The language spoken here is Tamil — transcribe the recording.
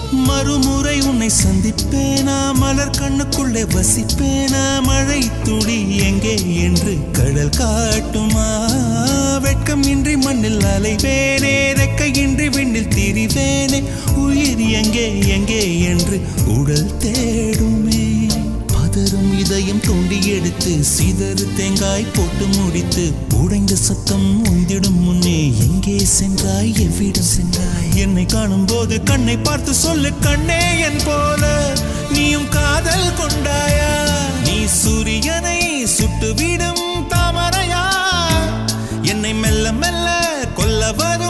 மறுமுறை உன்னை சந்திப்பேனா மலர் கண்ணுக்குள்ளே வசிப்பேனா மழை துளி எங்கே என்று கடல் காட்டுமா வெட்கம் இன்றி மண்ணில் அலைவேனே ரெக்கையின்றி விண்ணில் திரிவேனே உயிர் எங்கே எங்கே என்று உடல் தேடுமே பதறும் இதயம் தோண்டி எடுத்து சிதறு தேங்காய் போட்டு முடித்து உடைந்த சத்தம் உந்திடும் முன்னே எங்கே சென்றாய் எவ்விடம் சென்றாய் என்னை காணும் போது கண்ணை பார்த்து சொல்லு கண்ணே என் போல நீயும் காதல் கொண்டாயா நீ சூரியனை சுட்டுவிடும் தாமரையா என்னை மெல்ல மெல்ல கொல்ல வரும்